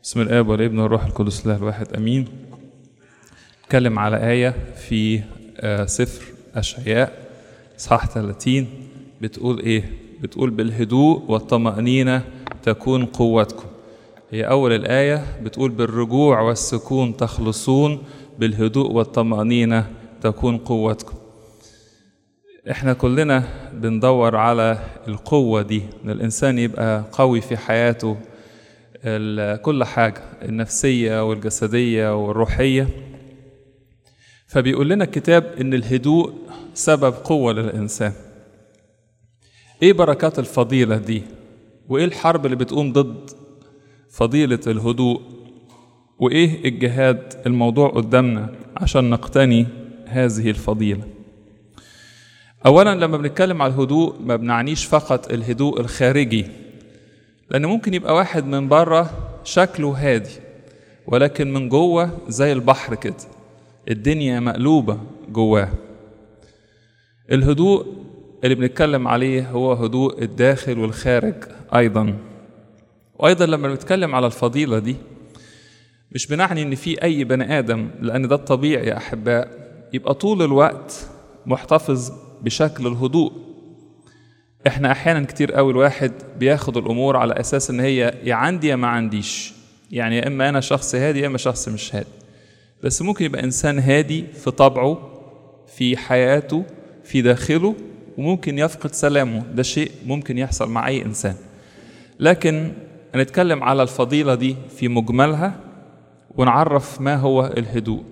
بسم الآب والابن والروح القدس الله الواحد أمين نتكلم على آية في آه، سفر أشعياء إصحاح 30 بتقول إيه؟ بتقول بالهدوء والطمأنينة تكون قوتكم هي أول الآية بتقول بالرجوع والسكون تخلصون بالهدوء والطمأنينة تكون قوتكم احنا كلنا بندور على القوة دي ان الانسان يبقى قوي في حياته ال- كل حاجة النفسية والجسدية والروحية فبيقول لنا الكتاب ان الهدوء سبب قوة للانسان ايه بركات الفضيلة دي وايه الحرب اللي بتقوم ضد فضيلة الهدوء وايه الجهاد الموضوع قدامنا عشان نقتني هذه الفضيله اولا لما بنتكلم على الهدوء ما بنعنيش فقط الهدوء الخارجي لان ممكن يبقى واحد من بره شكله هادي ولكن من جوه زي البحر كده الدنيا مقلوبه جواه الهدوء اللي بنتكلم عليه هو هدوء الداخل والخارج ايضا وايضا لما بنتكلم على الفضيله دي مش بنعني ان في اي بني ادم لان ده الطبيعي يا احباء يبقى طول الوقت محتفظ بشكل الهدوء احنا احيانا كتير قوي الواحد بياخد الامور على اساس ان هي يا عندي يا ما عنديش يعني يا اما انا شخص هادي يا اما شخص مش هادي بس ممكن يبقى انسان هادي في طبعه في حياته في داخله وممكن يفقد سلامه ده شيء ممكن يحصل مع اي انسان لكن هنتكلم على الفضيله دي في مجملها ونعرف ما هو الهدوء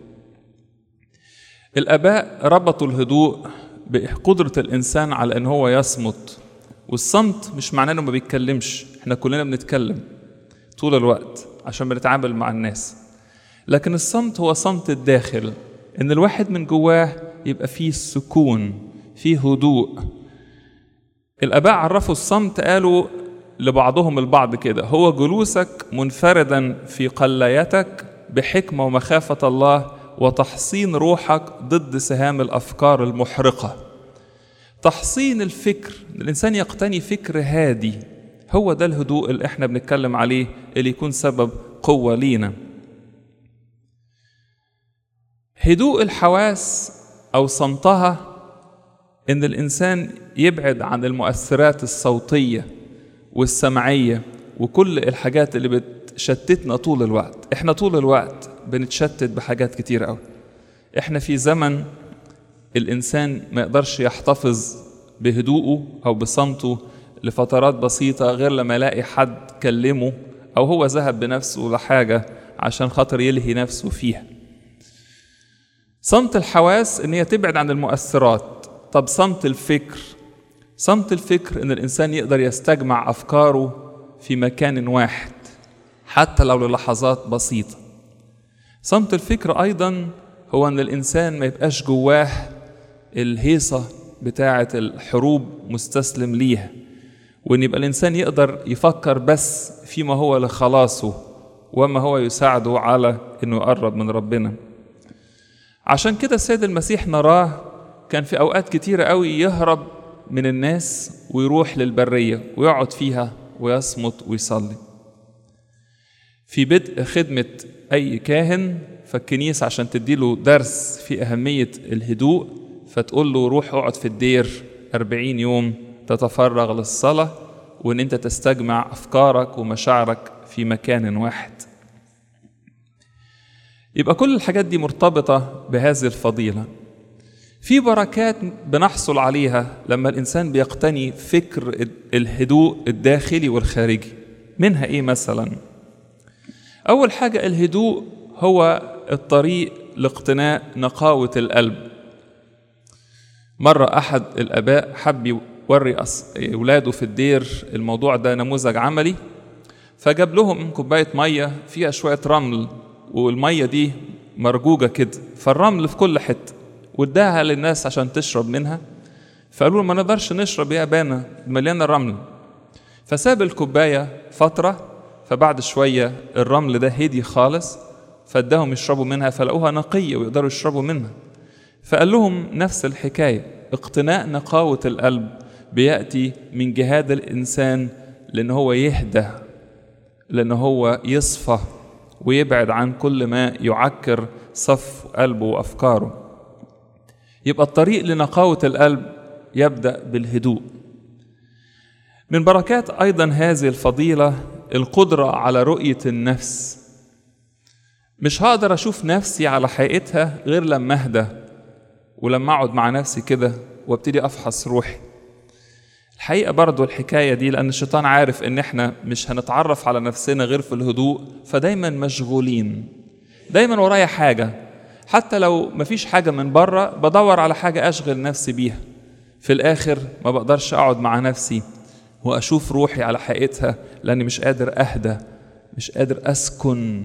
الآباء ربطوا الهدوء بقدرة الإنسان على إن هو يصمت والصمت مش معناه إنه ما بيتكلمش إحنا كلنا بنتكلم طول الوقت عشان بنتعامل مع الناس لكن الصمت هو صمت الداخل إن الواحد من جواه يبقى فيه سكون فيه هدوء الآباء عرفوا الصمت قالوا لبعضهم البعض كده هو جلوسك منفردا في قلايتك بحكمة ومخافة الله وتحصين روحك ضد سهام الافكار المحرقه تحصين الفكر الانسان يقتني فكر هادي هو ده الهدوء اللي احنا بنتكلم عليه اللي يكون سبب قوه لينا هدوء الحواس او صمتها ان الانسان يبعد عن المؤثرات الصوتيه والسمعيه وكل الحاجات اللي بتشتتنا طول الوقت احنا طول الوقت بنتشتت بحاجات كتير قوي احنا في زمن الانسان ما يقدرش يحتفظ بهدوءه او بصمته لفترات بسيطه غير لما يلاقي حد كلمه او هو ذهب بنفسه لحاجه عشان خاطر يلهي نفسه فيها صمت الحواس ان هي تبعد عن المؤثرات طب صمت الفكر صمت الفكر ان الانسان يقدر يستجمع افكاره في مكان واحد حتى لو للحظات بسيطه صمت الفكر ايضا هو ان الانسان ما يبقاش جواه الهيصه بتاعه الحروب مستسلم ليها وان يبقى الانسان يقدر يفكر بس فيما هو لخلاصه وما هو يساعده على انه يقرب من ربنا عشان كده السيد المسيح نراه كان في اوقات كتيره قوي يهرب من الناس ويروح للبريه ويقعد فيها ويصمت ويصلي في بدء خدمه اي كاهن فالكنيسه عشان تديله درس في اهميه الهدوء فتقول له روح اقعد في الدير أربعين يوم تتفرغ للصلاه وان انت تستجمع افكارك ومشاعرك في مكان واحد يبقى كل الحاجات دي مرتبطه بهذه الفضيله في بركات بنحصل عليها لما الانسان بيقتني فكر الهدوء الداخلي والخارجي منها ايه مثلا أول حاجة الهدوء هو الطريق لاقتناء نقاوة القلب مرة أحد الآباء حب يوري أولاده في الدير الموضوع ده نموذج عملي فجاب لهم كوباية مية فيها شوية رمل والمية دي مرجوجة كده فالرمل في كل حتة واداها للناس عشان تشرب منها فقالوا له ما نقدرش نشرب يا أبانا مليانة رمل فساب الكوباية فترة فبعد شوية الرمل ده هدي خالص فاداهم يشربوا منها فلقوها نقية ويقدروا يشربوا منها فقال لهم نفس الحكاية اقتناء نقاوة القلب بيأتي من جهاد الإنسان لأن هو يهدى لأن هو يصفى ويبعد عن كل ما يعكر صف قلبه وأفكاره يبقى الطريق لنقاوة القلب يبدأ بالهدوء من بركات أيضا هذه الفضيلة القدرة على رؤية النفس مش هقدر أشوف نفسي على حقيقتها غير لما أهدى ولما أقعد مع نفسي كده وابتدي أفحص روحي الحقيقة برضو الحكاية دي لأن الشيطان عارف إن إحنا مش هنتعرف على نفسنا غير في الهدوء فدايما مشغولين دايما ورايا حاجة حتى لو مفيش حاجة من بره بدور على حاجة أشغل نفسي بيها في الآخر ما بقدرش أقعد مع نفسي وأشوف روحي على حقيقتها لأني مش قادر أهدى مش قادر أسكن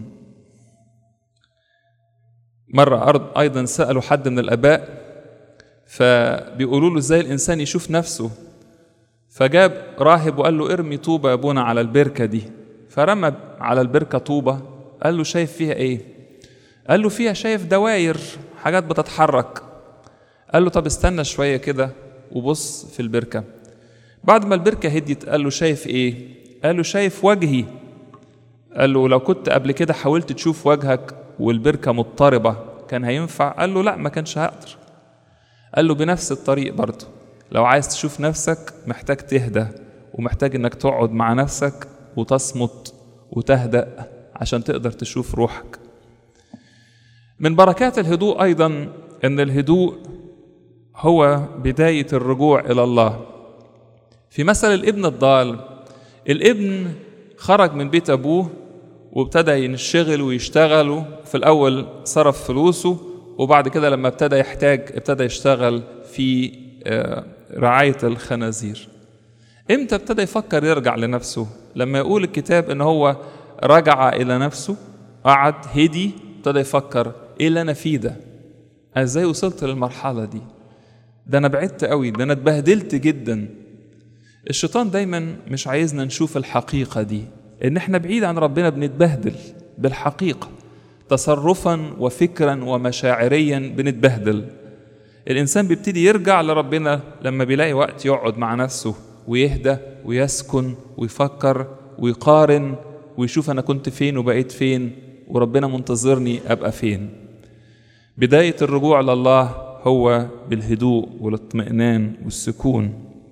مرة أرض أيضا سألوا حد من الآباء فبيقولوا له إزاي الإنسان يشوف نفسه فجاب راهب وقال له ارمي طوبة يا ابونا على البركة دي فرمى على البركة طوبة قال له شايف فيها ايه قال له فيها شايف دواير حاجات بتتحرك قال له طب استنى شوية كده وبص في البركة بعد ما البركة هديت قال له شايف ايه قال له شايف وجهي قال له لو كنت قبل كده حاولت تشوف وجهك والبركة مضطربة كان هينفع قال له لا ما كانش هقدر قال له بنفس الطريق برضه لو عايز تشوف نفسك محتاج تهدى ومحتاج انك تقعد مع نفسك وتصمت وتهدأ عشان تقدر تشوف روحك من بركات الهدوء ايضا ان الهدوء هو بداية الرجوع الى الله في مثل الابن الضال الابن خرج من بيت ابوه وابتدى ينشغل ويشتغل في الاول صرف فلوسه وبعد كده لما ابتدى يحتاج ابتدى يشتغل في رعاية الخنازير امتى ابتدى يفكر يرجع لنفسه لما يقول الكتاب ان هو رجع الى نفسه قعد هدي ابتدى يفكر ايه اللي انا فيه ده انا ازاي وصلت للمرحله دي ده انا بعدت قوي ده انا اتبهدلت جدا الشيطان دايما مش عايزنا نشوف الحقيقه دي ان احنا بعيد عن ربنا بنتبهدل بالحقيقه تصرفا وفكرا ومشاعريا بنتبهدل الإنسان بيبتدي يرجع لربنا لما بيلاقي وقت يقعد مع نفسه ويهدى ويسكن ويفكر ويقارن ويشوف أنا كنت فين وبقيت فين وربنا منتظرني أبقى فين بداية الرجوع لله هو بالهدوء والاطمئنان والسكون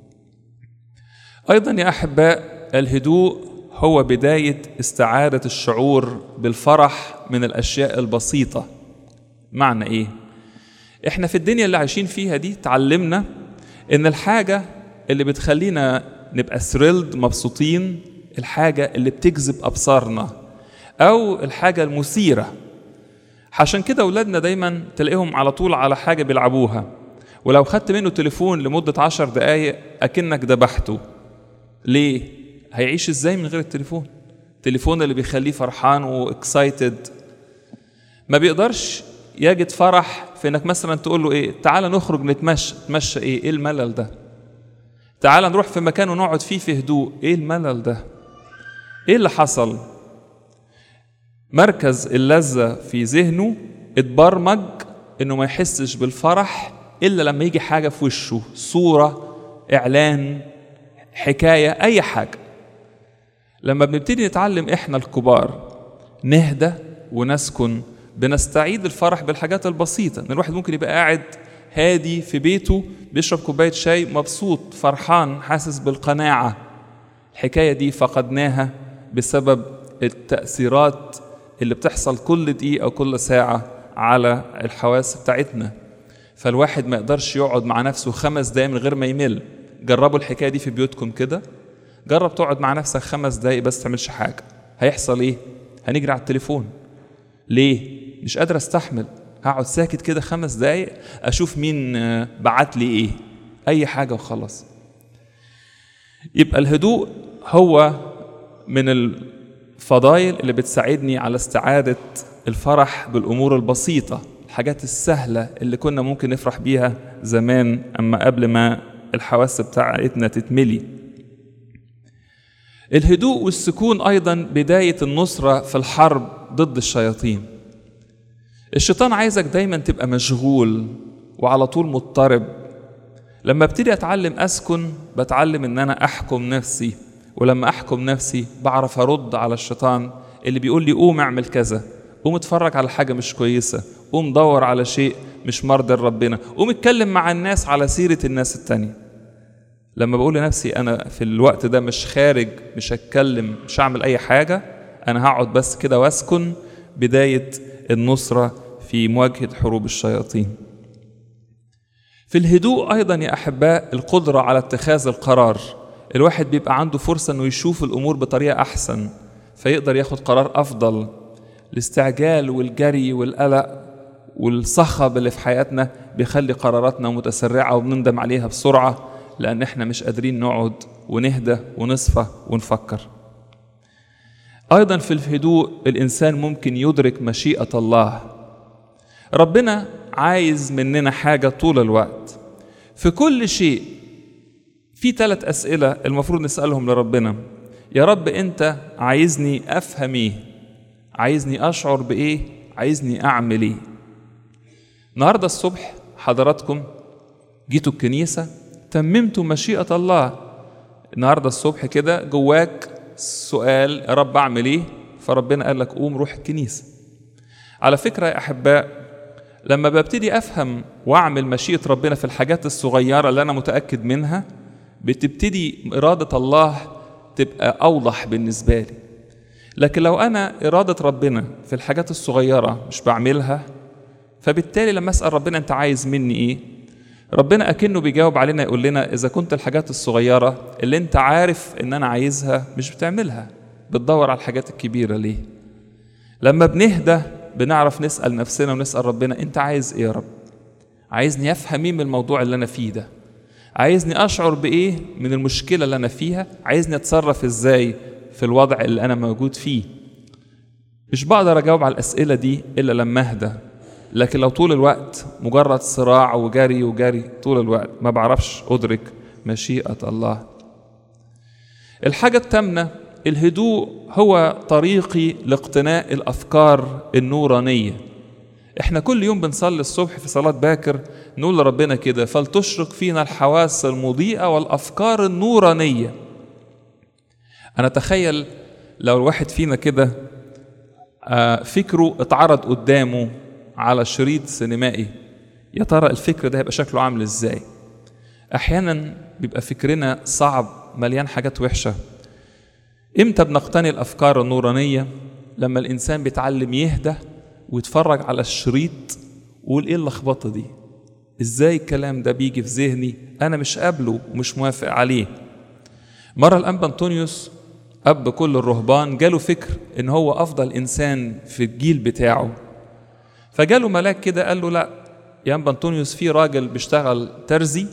أيضا يا أحباء الهدوء هو بداية استعادة الشعور بالفرح من الأشياء البسيطة معنى إيه؟ احنا في الدنيا اللي عايشين فيها دي تعلمنا ان الحاجة اللي بتخلينا نبقى ثريلد مبسوطين الحاجة اللي بتجذب أبصارنا أو الحاجة المثيرة عشان كده أولادنا دايما تلاقيهم على طول على حاجة بيلعبوها ولو خدت منه تليفون لمدة عشر دقايق أكنك ذبحته ليه؟ هيعيش ازاي من غير التليفون؟ التليفون اللي بيخليه فرحان واكسايتد ما بيقدرش يجد فرح في انك مثلا تقول له ايه تعال نخرج نتمشى تمشى ايه ايه الملل ده تعال نروح في مكان ونقعد فيه في هدوء ايه الملل ده ايه اللي حصل مركز اللذة في ذهنه اتبرمج انه ما يحسش بالفرح الا لما يجي حاجة في وشه صورة اعلان حكاية اي حاجة لما بنبتدي نتعلم احنا الكبار نهدى ونسكن بنستعيد الفرح بالحاجات البسيطة إن الواحد ممكن يبقى قاعد هادي في بيته بيشرب كوباية شاي مبسوط فرحان حاسس بالقناعة الحكاية دي فقدناها بسبب التأثيرات اللي بتحصل كل دقيقة وكل ساعة على الحواس بتاعتنا فالواحد ما يقدرش يقعد مع نفسه خمس دقايق من غير ما يمل جربوا الحكاية دي في بيوتكم كده جرب تقعد مع نفسك خمس دقايق بس تعملش حاجة هيحصل ايه هنجري على التليفون ليه مش قادر استحمل هقعد ساكت كده خمس دقايق اشوف مين بعت لي ايه اي حاجه وخلاص يبقى الهدوء هو من الفضائل اللي بتساعدني على استعاده الفرح بالامور البسيطه الحاجات السهله اللي كنا ممكن نفرح بيها زمان اما قبل ما الحواس بتاعتنا تتملي الهدوء والسكون ايضا بدايه النصره في الحرب ضد الشياطين الشيطان عايزك دايما تبقى مشغول وعلى طول مضطرب لما ابتدي اتعلم اسكن بتعلم ان انا احكم نفسي ولما احكم نفسي بعرف ارد على الشيطان اللي بيقول لي قوم اعمل كذا قوم اتفرج على حاجة مش كويسة قوم دور على شيء مش مرضي لربنا قوم اتكلم مع الناس على سيرة الناس التانية لما بقول لنفسي أنا في الوقت ده مش خارج مش هتكلم مش هعمل أي حاجة أنا هقعد بس كده واسكن بداية النصرة في مواجهة حروب الشياطين في الهدوء أيضا يا أحباء القدرة على اتخاذ القرار الواحد بيبقى عنده فرصة أنه يشوف الأمور بطريقة أحسن فيقدر ياخد قرار أفضل الاستعجال والجري والقلق والصخب اللي في حياتنا بيخلي قراراتنا متسرعة وبنندم عليها بسرعة لأن احنا مش قادرين نقعد ونهدى ونصفى ونفكر أيضا في الهدوء الإنسان ممكن يدرك مشيئة الله ربنا عايز مننا حاجة طول الوقت في كل شيء في ثلاث أسئلة المفروض نسألهم لربنا يا رب أنت عايزني أفهم إيه عايزني أشعر بإيه عايزني أعمل إيه النهاردة الصبح حضراتكم جيتوا الكنيسة تممتوا مشيئة الله النهاردة الصبح كده جواك سؤال يا رب أعمل إيه فربنا قال لك قوم روح الكنيسة على فكرة يا أحباء لما ببتدي افهم واعمل مشيئه ربنا في الحاجات الصغيره اللي انا متاكد منها بتبتدي اراده الله تبقى اوضح بالنسبه لي لكن لو انا اراده ربنا في الحاجات الصغيره مش بعملها فبالتالي لما اسال ربنا انت عايز مني ايه ربنا اكنه بيجاوب علينا يقول لنا اذا كنت الحاجات الصغيره اللي انت عارف ان انا عايزها مش بتعملها بتدور على الحاجات الكبيره ليه لما بنهدى بنعرف نسأل نفسنا ونسأل ربنا أنت عايز إيه يا رب؟ عايزني أفهم إيه من الموضوع اللي أنا فيه ده؟ عايزني أشعر بإيه من المشكلة اللي أنا فيها؟ عايزني أتصرف إزاي في الوضع اللي أنا موجود فيه؟ مش بقدر أجاوب على الأسئلة دي إلا لما أهدى لكن لو طول الوقت مجرد صراع وجري وجري طول الوقت ما بعرفش أدرك مشيئة الله الحاجة الثامنة الهدوء هو طريقي لاقتناء الافكار النورانيه احنا كل يوم بنصلي الصبح في صلاه باكر نقول لربنا كده فلتشرق فينا الحواس المضيئه والافكار النورانيه انا اتخيل لو الواحد فينا كده فكره اتعرض قدامه على شريط سينمائي يا ترى الفكر ده هيبقى شكله عامل ازاي احيانا بيبقى فكرنا صعب مليان حاجات وحشه امتى بنقتني الافكار النورانيه لما الانسان بيتعلم يهدى ويتفرج على الشريط ويقول ايه اللخبطه دي ازاي الكلام ده بيجي في ذهني انا مش قابله ومش موافق عليه مره الانبا انطونيوس اب كل الرهبان جاله فكر ان هو افضل انسان في الجيل بتاعه فجاله ملاك كده قال له لا يا انبا انطونيوس في راجل بيشتغل ترزي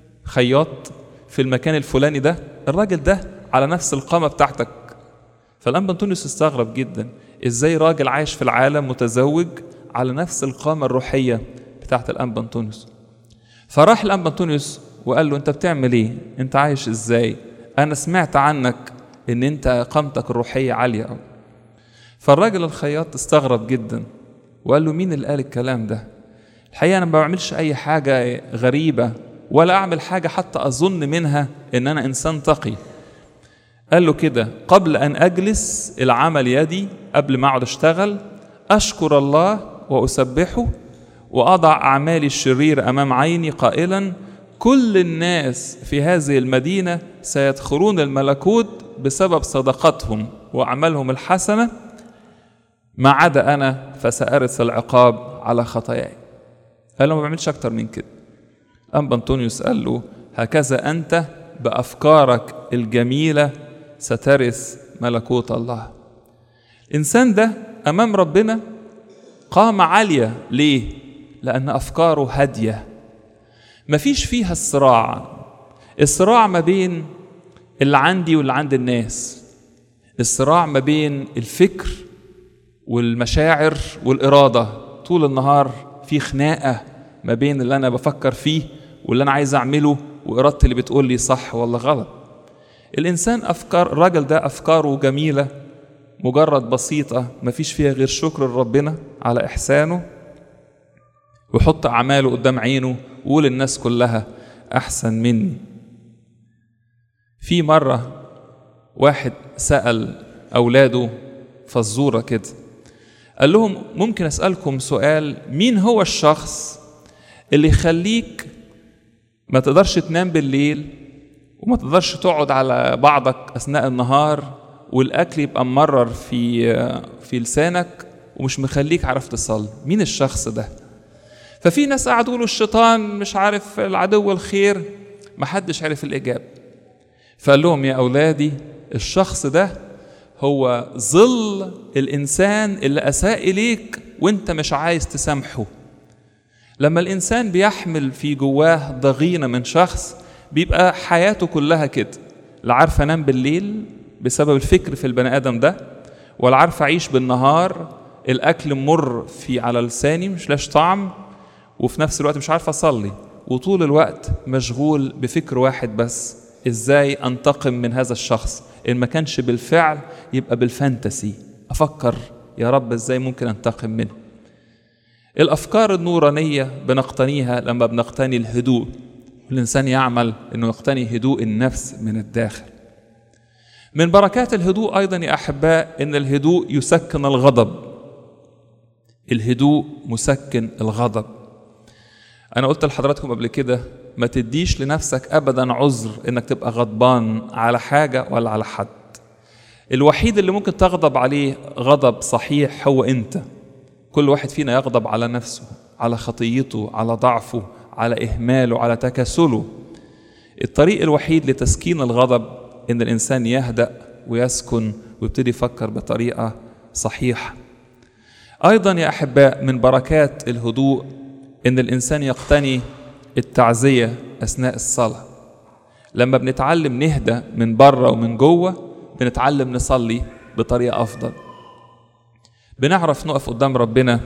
خياط في المكان الفلاني ده الراجل ده على نفس القامة بتاعتك فالأنبا أنطونيوس استغرب جدا إزاي راجل عايش في العالم متزوج على نفس القامة الروحية بتاعت الأنبا أنطونيوس فراح الأنبا أنطونيوس وقال له أنت بتعمل إيه؟ أنت عايش إزاي؟ أنا سمعت عنك إن أنت قامتك الروحية عالية أوي فالراجل الخياط استغرب جدا وقال له مين اللي قال الكلام ده؟ الحقيقة أنا ما بعملش أي حاجة غريبة ولا أعمل حاجة حتى أظن منها إن أنا إنسان تقي قال له كده قبل أن أجلس العمل يدي قبل ما أقعد أشتغل أشكر الله وأسبحه وأضع أعمالي الشرير أمام عيني قائلا كل الناس في هذه المدينة سيدخلون الملكوت بسبب صدقتهم وأعمالهم الحسنة ما عدا أنا فسأرث العقاب على خطاياي قال له ما بعملش أكتر من كده أنبا أنطونيوس قال له هكذا أنت بأفكارك الجميلة سترث ملكوت الله الإنسان ده أمام ربنا قامة عالية ليه؟ لأن أفكاره هادية مفيش فيها الصراع الصراع ما بين اللي عندي واللي عند الناس الصراع ما بين الفكر والمشاعر والإرادة طول النهار في خناقة ما بين اللي أنا بفكر فيه واللي أنا عايز أعمله وإرادتي اللي بتقول لي صح ولا غلط الإنسان أفكار الراجل ده أفكاره جميلة مجرد بسيطة مفيش فيها غير شكر لربنا على إحسانه ويحط أعماله قدام عينه ويقول الناس كلها أحسن مني في مرة واحد سأل أولاده فزورة كده قال لهم ممكن أسألكم سؤال مين هو الشخص اللي يخليك ما تقدرش تنام بالليل وما تقدرش تقعد على بعضك أثناء النهار والأكل يبقى ممرر في في لسانك ومش مخليك عارف تصلي مين الشخص ده ففي ناس قعدوا يقولوا الشيطان مش عارف العدو الخير محدش عرف الإجابة فقال لهم يا أولادي الشخص ده هو ظل الإنسان اللي أساء إليك وأنت مش عايز تسامحه لما الإنسان بيحمل في جواه ضغينة من شخص بيبقى حياته كلها كده لا عارف أنام بالليل بسبب الفكر في البني آدم ده ولا عارف أعيش بالنهار الأكل مر في على لساني مش لاش طعم وفي نفس الوقت مش عارف أصلي وطول الوقت مشغول بفكر واحد بس ازاي انتقم من هذا الشخص ان ما كانش بالفعل يبقى بالفانتسي افكر يا رب ازاي ممكن انتقم منه الافكار النورانيه بنقتنيها لما بنقتني الهدوء الانسان يعمل انه يقتني هدوء النفس من الداخل من بركات الهدوء ايضا يا احباء ان الهدوء يسكن الغضب الهدوء مسكن الغضب انا قلت لحضراتكم قبل كده ما تديش لنفسك ابدا عذر انك تبقى غضبان على حاجه ولا على حد الوحيد اللي ممكن تغضب عليه غضب صحيح هو انت كل واحد فينا يغضب على نفسه على خطيته على ضعفه على اهماله على تكاسله الطريق الوحيد لتسكين الغضب ان الانسان يهدا ويسكن ويبتدي يفكر بطريقه صحيحه ايضا يا احباء من بركات الهدوء ان الانسان يقتني التعزيه اثناء الصلاه لما بنتعلم نهدى من بره ومن جوه بنتعلم نصلي بطريقه افضل بنعرف نقف قدام ربنا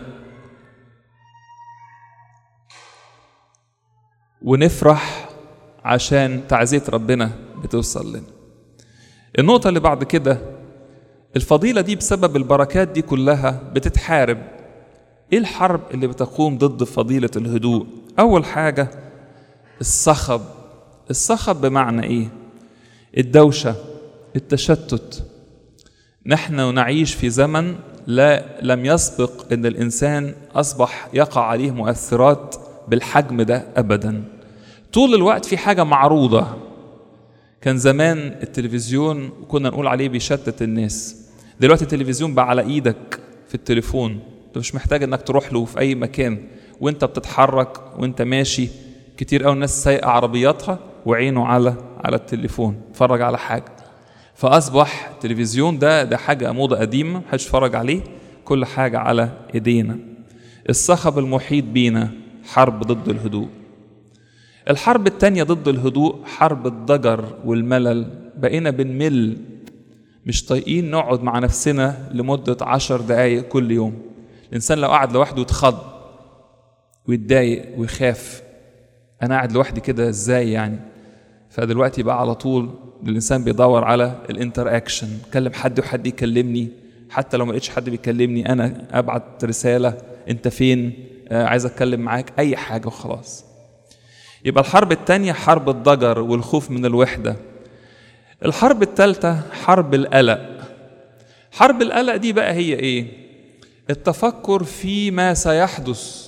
ونفرح عشان تعزيه ربنا بتوصل لنا النقطه اللي بعد كده الفضيله دي بسبب البركات دي كلها بتتحارب ايه الحرب اللي بتقوم ضد فضيله الهدوء اول حاجه الصخب الصخب بمعنى ايه الدوشه التشتت نحن نعيش في زمن لا لم يسبق ان الانسان اصبح يقع عليه مؤثرات بالحجم ده ابدا طول الوقت في حاجه معروضه كان زمان التلفزيون كنا نقول عليه بيشتت الناس دلوقتي التلفزيون بقى على ايدك في التليفون انت مش محتاج انك تروح له في اي مكان وانت بتتحرك وانت ماشي كتير قوي الناس سايقه عربياتها وعينه على على التليفون اتفرج على حاجه فاصبح التلفزيون ده ده حاجه موضه قديمه محدش يتفرج عليه كل حاجه على ايدينا الصخب المحيط بينا حرب ضد الهدوء الحرب التانية ضد الهدوء حرب الضجر والملل بقينا بنمل مش طايقين نقعد مع نفسنا لمدة عشر دقايق كل يوم الإنسان لو قعد لوحده يتخض ويتضايق ويخاف أنا قاعد لوحدي كده إزاي يعني فدلوقتي بقى على طول الإنسان بيدور على الانتر أكشن كلم حد وحد يكلمني حتى لو ما لقيتش حد بيكلمني أنا أبعت رسالة أنت فين آه عايز أتكلم معاك أي حاجة وخلاص يبقى الحرب الثانية حرب الضجر والخوف من الوحدة الحرب الثالثة حرب القلق حرب القلق دي بقى هي ايه التفكر فيما سيحدث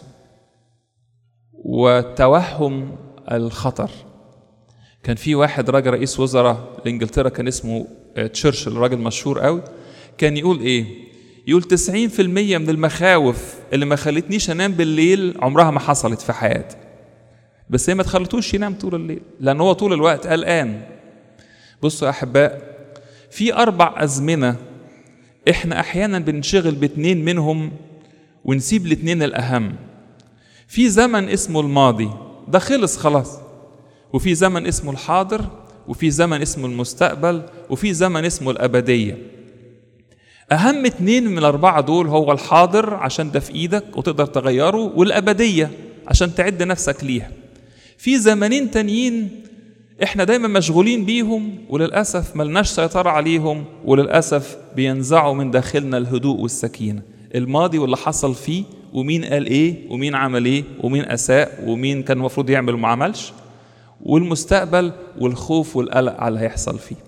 وتوهم الخطر كان في واحد راجل رئيس وزراء لانجلترا كان اسمه تشرشل راجل مشهور قوي كان يقول ايه يقول 90% من المخاوف اللي ما خلتنيش انام بالليل عمرها ما حصلت في حياتي بس هي ما تخلتوش ينام طول الليل لان هو طول الوقت قلقان بصوا يا احباء في اربع ازمنه احنا احيانا بنشغل باتنين منهم ونسيب الاتنين الاهم في زمن اسمه الماضي ده خلص خلاص وفي زمن اسمه الحاضر وفي زمن اسمه المستقبل وفي زمن اسمه الابديه اهم اتنين من الاربعه دول هو الحاضر عشان ده في ايدك وتقدر تغيره والابديه عشان تعد نفسك ليها في زمنين تانيين احنا دايما مشغولين بيهم وللاسف ملناش سيطره عليهم وللاسف بينزعوا من داخلنا الهدوء والسكينه الماضي واللي حصل فيه ومين قال ايه ومين عمل ايه ومين اساء ومين كان المفروض يعمل وما عملش والمستقبل والخوف والقلق على اللي هيحصل فيه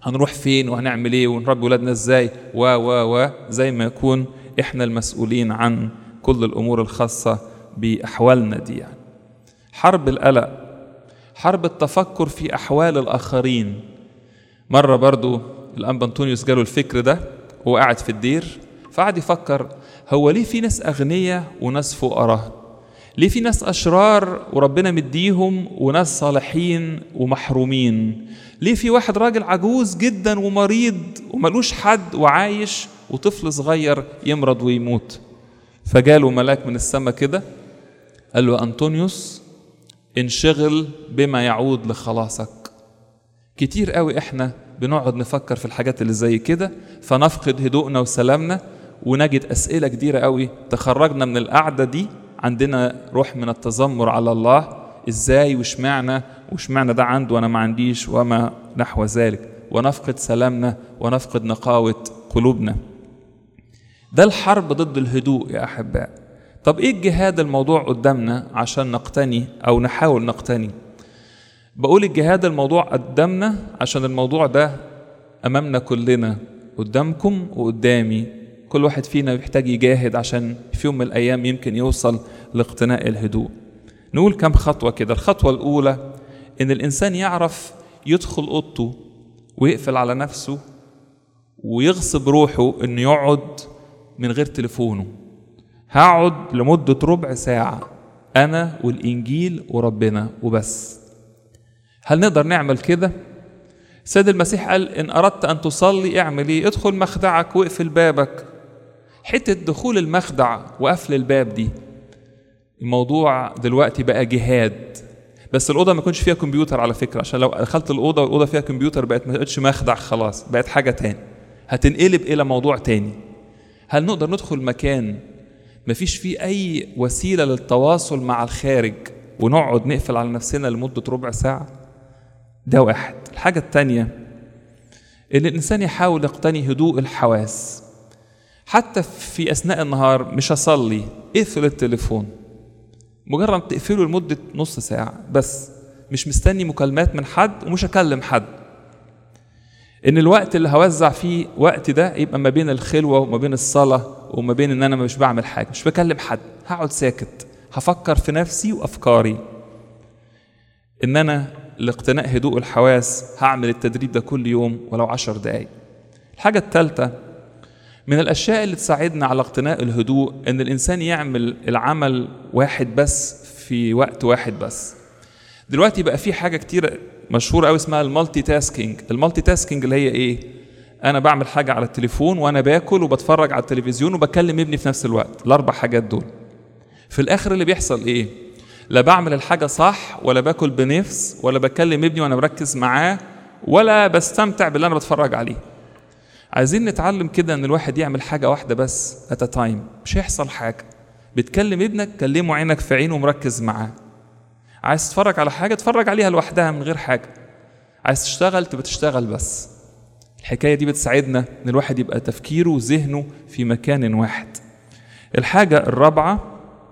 هنروح فين وهنعمل ايه ونربي ولادنا ازاي و و و زي ما يكون احنا المسؤولين عن كل الامور الخاصه باحوالنا دي يعني حرب القلق حرب التفكر في احوال الاخرين مره برضو الانبا انطونيوس جاله الفكر ده وهو قاعد في الدير فقعد يفكر هو ليه في ناس اغنياء وناس فقراء ليه في ناس اشرار وربنا مديهم وناس صالحين ومحرومين ليه في واحد راجل عجوز جدا ومريض وملوش حد وعايش وطفل صغير يمرض ويموت فجاله ملاك من السماء كده قال له أنطونيوس انشغل بما يعود لخلاصك كتير قوي احنا بنقعد نفكر في الحاجات اللي زي كده فنفقد هدوءنا وسلامنا ونجد أسئلة كتيرة قوي تخرجنا من القعدة دي عندنا روح من التذمر على الله ازاي واشمعنى واشمعنى ده عنده وانا ما عنديش وما نحو ذلك ونفقد سلامنا ونفقد نقاوة قلوبنا ده الحرب ضد الهدوء يا أحباء طب إيه الجهاد الموضوع قدامنا عشان نقتني أو نحاول نقتني بقول الجهاد الموضوع قدامنا عشان الموضوع ده أمامنا كلنا قدامكم وقدامي كل واحد فينا بيحتاج يجاهد عشان في يوم من الأيام يمكن يوصل لاقتناء الهدوء نقول كم خطوة كده الخطوة الأولى إن الإنسان يعرف يدخل أوضته ويقفل على نفسه ويغصب روحه إنه يقعد من غير تليفونه هقعد لمدة ربع ساعة أنا والإنجيل وربنا وبس هل نقدر نعمل كده؟ سيد المسيح قال إن أردت أن تصلي اعمل إيه؟ ادخل مخدعك واقفل بابك حتة دخول المخدع وقفل الباب دي الموضوع دلوقتي بقى جهاد بس الأوضة ما يكونش فيها كمبيوتر على فكرة عشان لو دخلت الأوضة والأوضة فيها كمبيوتر بقت ما بقتش مخدع خلاص بقت حاجة تاني هتنقلب إلى موضوع تاني هل نقدر ندخل مكان مفيش فيه أي وسيلة للتواصل مع الخارج ونقعد نقفل على نفسنا لمدة ربع ساعة ده واحد الحاجة التانية إن الإنسان يحاول يقتني هدوء الحواس حتى في أثناء النهار مش هصلي اقفل التليفون مجرد ما تقفله لمدة نص ساعة بس مش مستني مكالمات من حد ومش هكلم حد ان الوقت اللي هوزع فيه وقت ده يبقى ما بين الخلوه وما بين الصلاه وما بين ان انا مش بعمل حاجه مش بكلم حد هقعد ساكت هفكر في نفسي وافكاري ان انا لاقتناء هدوء الحواس هعمل التدريب ده كل يوم ولو عشر دقايق الحاجه الثالثه من الاشياء اللي تساعدنا على اقتناء الهدوء ان الانسان يعمل العمل واحد بس في وقت واحد بس دلوقتي بقى في حاجه كتير مشهوره قوي اسمها المالتي تاسكينج المالتي تاسكينج اللي هي ايه انا بعمل حاجه على التليفون وانا باكل وبتفرج على التلفزيون وبكلم ابني في نفس الوقت الاربع حاجات دول في الاخر اللي بيحصل ايه لا بعمل الحاجه صح ولا باكل بنفس ولا بكلم ابني وانا مركز معاه ولا بستمتع باللي انا بتفرج عليه عايزين نتعلم كده ان الواحد يعمل حاجه واحده بس ات تايم مش هيحصل حاجه بتكلم ابنك كلمه عينك في عينه ومركز معاه عايز تتفرج على حاجه اتفرج عليها لوحدها من غير حاجه عايز تشتغل تبقى تشتغل بس الحكايه دي بتساعدنا ان الواحد يبقى تفكيره وذهنه في مكان واحد الحاجه الرابعه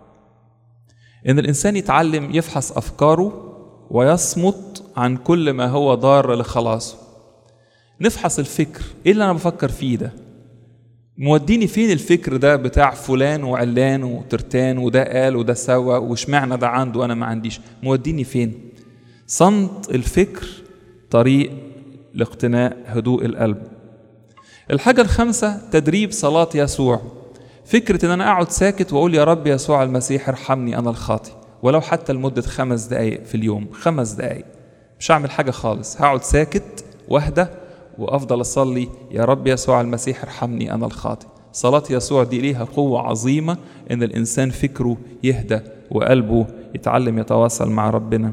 ان الانسان يتعلم يفحص افكاره ويصمت عن كل ما هو ضار لخلاصه نفحص الفكر ايه اللي انا بفكر فيه ده موديني فين الفكر ده بتاع فلان وعلان وترتان وده قال وده سوى واشمعنى ده عنده وانا ما عنديش موديني فين صمت الفكر طريق لاقتناء هدوء القلب الحاجة الخامسة تدريب صلاة يسوع فكرة ان انا اقعد ساكت واقول يا رب يسوع المسيح ارحمني انا الخاطي ولو حتى لمدة خمس دقايق في اليوم خمس دقايق مش هعمل حاجة خالص هقعد ساكت واهدى وافضل اصلي يا رب يسوع المسيح ارحمني انا الخاطئ صلاة يسوع دي ليها قوة عظيمة ان الانسان فكره يهدى وقلبه يتعلم يتواصل مع ربنا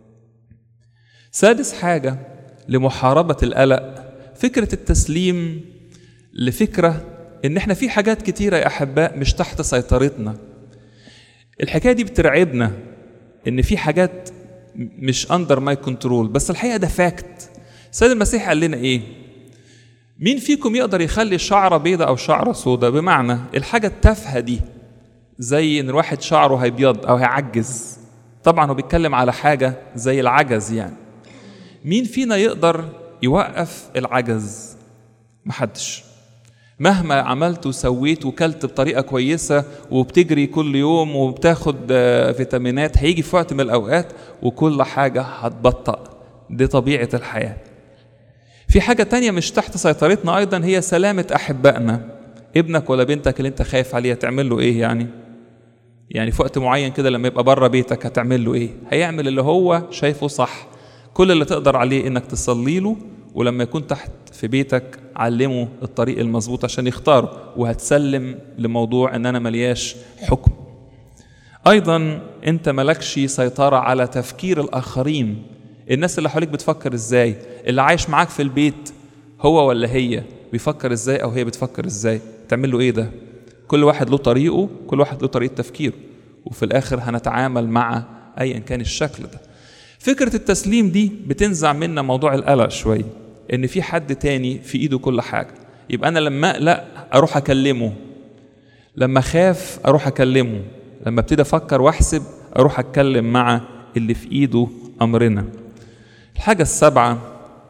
سادس حاجة لمحاربة القلق فكرة التسليم لفكرة ان احنا في حاجات كتيرة يا احباء مش تحت سيطرتنا الحكاية دي بترعبنا ان في حاجات مش اندر ماي كنترول بس الحقيقة ده فاكت السيد المسيح قال لنا ايه مين فيكم يقدر يخلي شعرة بيضة أو شعرة سودة بمعنى الحاجة التافهة دي زي إن الواحد شعره هيبيض أو هيعجز طبعا هو بيتكلم على حاجة زي العجز يعني مين فينا يقدر يوقف العجز محدش مهما عملت وسويت وكلت بطريقة كويسة وبتجري كل يوم وبتاخد آه، فيتامينات هيجي في وقت من الأوقات وكل حاجة هتبطأ دي طبيعة الحياة في حاجة تانية مش تحت سيطرتنا أيضا هي سلامة أحبائنا ابنك ولا بنتك اللي انت خايف عليه تعمل له ايه يعني يعني في وقت معين كده لما يبقى بره بيتك هتعمل له ايه هيعمل اللي هو شايفه صح كل اللي تقدر عليه انك تصلي له ولما يكون تحت في بيتك علمه الطريق المظبوط عشان يختاره وهتسلم لموضوع ان انا ملياش حكم ايضا انت ملكش سيطرة على تفكير الاخرين الناس اللي حواليك بتفكر ازاي اللي عايش معاك في البيت هو ولا هي بيفكر ازاي او هي بتفكر ازاي تعمل له ايه ده كل واحد له طريقه كل واحد له طريقة تفكيره وفي الاخر هنتعامل مع ايا كان الشكل ده فكرة التسليم دي بتنزع منا موضوع القلق شوية ان في حد تاني في ايده كل حاجة يبقى انا لما اقلق اروح اكلمه لما اخاف اروح اكلمه لما ابتدي افكر واحسب اروح اتكلم مع اللي في ايده امرنا الحاجة السابعة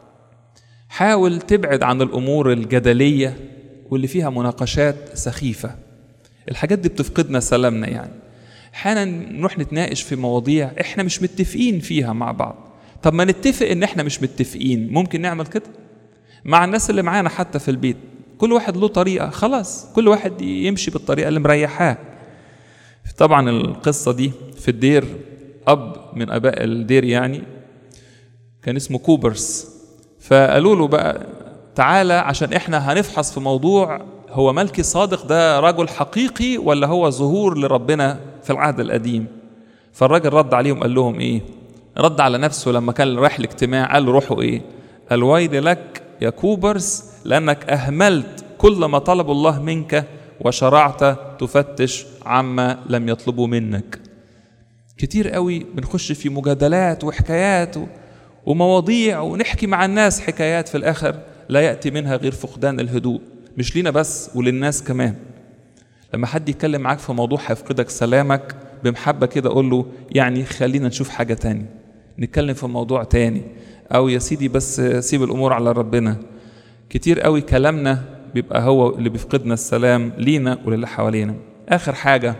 حاول تبعد عن الامور الجدلية واللي فيها مناقشات سخيفة الحاجات دي بتفقدنا سلامنا يعني احيانا نروح نتناقش في مواضيع احنا مش متفقين فيها مع بعض طب ما نتفق ان احنا مش متفقين ممكن نعمل كده مع الناس اللي معانا حتى في البيت كل واحد له طريقة خلاص كل واحد يمشي بالطريقة اللي مريحاه طبعا القصة دي في الدير أب من أباء الدير يعني كان اسمه كوبرس فقالوا له بقى تعالى عشان احنا هنفحص في موضوع هو ملكي صادق ده رجل حقيقي ولا هو ظهور لربنا في العهد القديم فالراجل رد عليهم قال لهم ايه رد على نفسه لما كان رايح الاجتماع قال له روحوا ايه الويل لك يا كوبرس لانك اهملت كل ما طلب الله منك وشرعت تفتش عما لم يطلبوا منك كتير قوي بنخش في مجادلات وحكايات و... ومواضيع ونحكي مع الناس حكايات في الاخر لا ياتي منها غير فقدان الهدوء مش لينا بس وللناس كمان لما حد يتكلم معاك في موضوع هيفقدك سلامك بمحبه كده قول له يعني خلينا نشوف حاجه تاني نتكلم في موضوع تاني او يا سيدي بس سيب الامور على ربنا كتير قوي كلامنا بيبقى هو اللي بيفقدنا السلام لينا وللي حوالينا اخر حاجه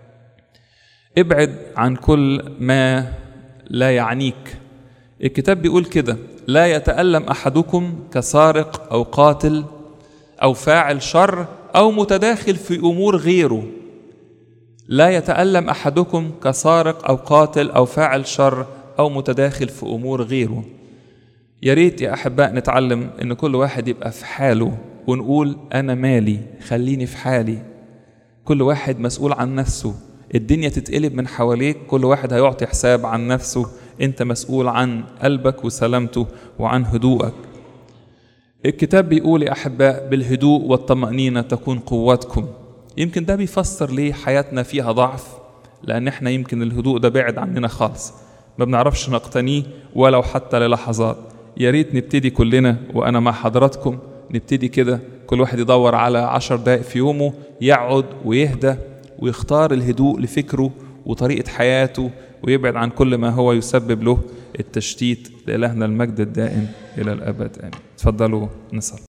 ابعد عن كل ما لا يعنيك الكتاب بيقول كده لا يتألم أحدكم كسارق أو قاتل أو فاعل شر أو متداخل في أمور غيره لا يتألم أحدكم كسارق أو قاتل أو فاعل شر أو متداخل في أمور غيره يا ريت يا أحباء نتعلم إن كل واحد يبقى في حاله ونقول أنا مالي خليني في حالي كل واحد مسؤول عن نفسه الدنيا تتقلب من حواليك كل واحد هيعطي حساب عن نفسه انت مسؤول عن قلبك وسلامته وعن هدوءك الكتاب بيقول يا احباء بالهدوء والطمانينه تكون قوتكم يمكن ده بيفسر ليه حياتنا فيها ضعف لان احنا يمكن الهدوء ده بعد عننا خالص ما بنعرفش نقتنيه ولو حتى للحظات يا ريت نبتدي كلنا وانا مع حضراتكم نبتدي كده كل واحد يدور على عشر دقائق في يومه يقعد ويهدى ويختار الهدوء لفكره وطريقة حياته ويبعد عن كل ما هو يسبب له التشتيت لإلهنا المجد الدائم إلى الأبد آمين تفضلوا نصلي